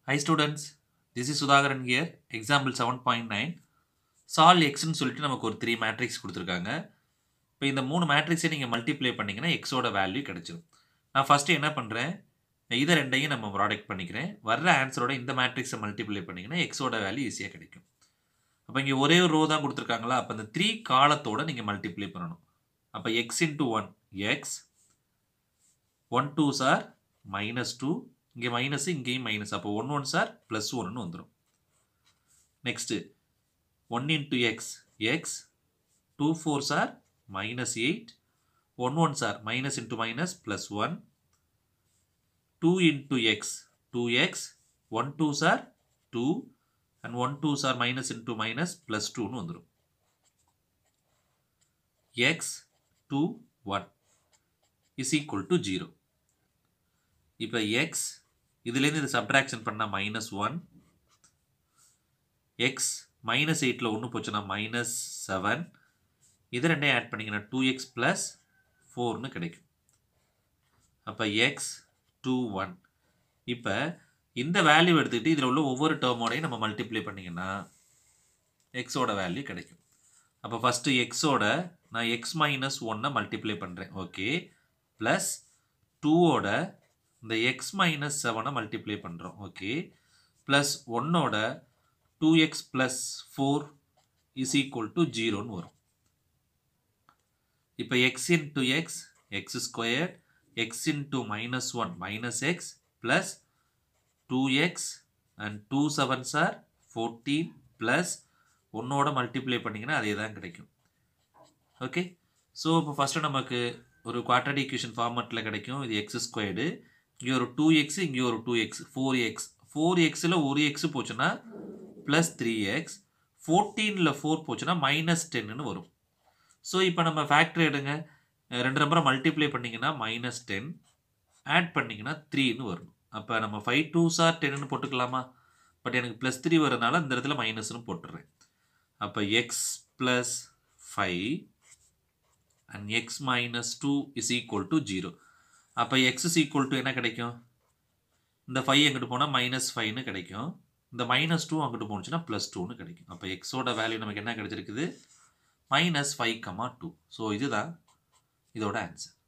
Hi students, this is Sudhakaran here. Example 7.9. Solve xன்னு சொல்லிட்டு நமக்கு ஒரு த்ரீ மேட்ரிக்ஸ் கொடுத்துருக்காங்க இப்போ இந்த மூணு மேட்ரிக்ஸை நீங்கள் மல்டிப்ளை பண்ணிங்கன்னா எக்ஸோட வேல்யூ கிடைச்சிடும் நான் ஃபஸ்ட்டு என்ன பண்ணுறேன் இதை ரெண்டையும் நம்ம ப்ராடக்ட் பண்ணிக்கிறேன் வர்ற ஆன்சரோட இந்த மேட்ரிக்ஸை மல்டிப்ளை பண்ணிங்கன்னா எக்ஸோட வேல்யூ ஈஸியாக கிடைக்கும் அப்போ இங்கே ஒரே ஒரு ரோ தான் கொடுத்துருக்காங்களா அப்போ இந்த த்ரீ காலத்தோட நீங்கள் மல்டிப்ளை பண்ணணும் அப்போ x into one x one two sir minus two இங்கே மைனஸ் இங்கேயும் மைனஸ் அப்போ ஒன் ஒன் சார் ப்ளஸ் ஒன்னு வந்துடும் next one into x x two four sir minus eight one one sir minus into minus plus one two into x two x one two sir two and one two sir minus into minus plus டூன்னு வந்துடும் x two one is equal to zero இப்போ X இதுலேருந்து இது subtraction பண்ணால் minus one X minus எயிட்டில் ஒன்று போச்சுன்னா minus seven இது ரெண்டையும் ஆட் பண்ணிங்கன்னா டூ எக்ஸ் ப்ளஸ் ஃபோர்னு கிடைக்கும் அப்போ எக்ஸ் டூ ஒன் இப்போ இந்த வேல்யூ எடுத்துக்கிட்டு இதில் உள்ள ஒவ்வொரு டேர்மோடையும் நம்ம மல்டிப்ளை பண்ணிங்கன்னா எக்ஸோட வேல்யூ கிடைக்கும் அப்போ ஃபஸ்ட்டு எக்ஸோட நான் எக்ஸ் மைனஸ் ஒன்னை மல்டிப்ளை பண்ணுறேன் ஓகே ப்ளஸ் டூவோட இந்த எக்ஸ் மைனஸ் செவனை மல்டிப்ளை பண்ணுறோம் ஓகே ப்ளஸ் ஒன்னோட two x plus four is equal to ஜீரோன்னு வரும் இப்போ x into x x square x into minus one minus x plus two x and two seven sir fourteen plus ஒன்னோட multiply பண்ணிங்கன்னா அதே தான் கிடைக்கும் ஓகே ஸோ இப்போ ஃபஸ்ட்டு நமக்கு ஒரு குவாட்ரடி ஈக்குவேஷன் ஃபார்மேட்டில் கிடைக்கும் இது எக்ஸ் ஸ்கொயர்டு இங்கே ஒரு டூ எக்ஸ் இங்கே ஒரு two x four x four எக்ஸில் ஒரு எக்ஸ் போச்சுன்னா ப்ளஸ் த்ரீ எக்ஸ் ஃபோர்டீனில் ஃபோர் போச்சுன்னா மைனஸ் டென்னு வரும் ஸோ இப்போ நம்ம ஃபேக்ட்ரி எடுங்க ரெண்டு நம்பரை மல்டிப்ளை பண்ணிங்கன்னா மைனஸ் டென் ஆட் பண்ணிங்கன்னா த்ரீன்னு வரும் அப்போ நம்ம ஃபைவ் டூ சார் டென்னு போட்டுக்கலாமா பட் எனக்கு ப்ளஸ் த்ரீ வரதுனால இந்த இடத்துல மைனஸ்னு போட்டுடுறேன் அப்போ x plus five and x minus two is equal to zero அப்போ எக்ஸ் இஸ் ஈக்குவல் டு என்ன கிடைக்கும் இந்த ஃபைவ் எங்கிட்டு போனால் மைனஸ் ஃபைவ்னு கிடைக்கும் இந்த மைனஸ் டூ அங்கிட்டு போணுச்சுன்னா ப்ளஸ் டூன்னு கிடைக்கும் அப்போ எக்ஸோட வேல்யூ நமக்கு என்ன கிடைச்சிருக்குது minus five comma two so இதுதான் இதோட ஆன்சர்